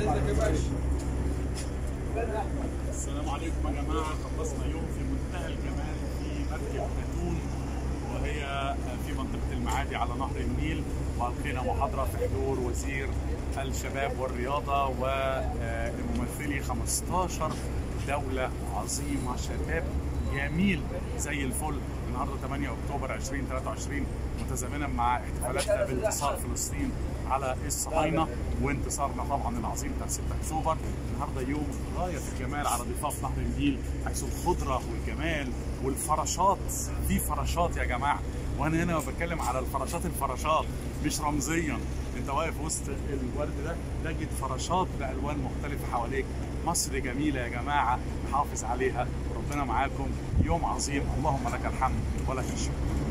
السلام عليكم يا جماعة خلصنا يوم في منتهى الجمال في مركب هاتون وهي في منطقة المعادي على نهر النيل وألقينا محاضرة في حضور وزير الشباب والرياضة وممثلي 15 دولة عظيمة شباب جميل زي الفل النهارده 8 اكتوبر 2023 متزامنا مع احتفالاتنا بانتصار فلسطين على الصهاينه وانتصارنا طبعا العظيم بتاع 6 اكتوبر النهارده يوم غايه في الجمال على ضفاف نهر النيل حيث الخضره والجمال والفراشات في فراشات يا جماعه وانا هنا بتكلم على الفراشات الفراشات مش رمزيا انت واقف وسط الورد ده تجد فراشات بالوان مختلفه حواليك مصر جميله يا جماعه نحافظ عليها ربنا معاكم يوم عظيم اللهم لك الحمد ولك الشكر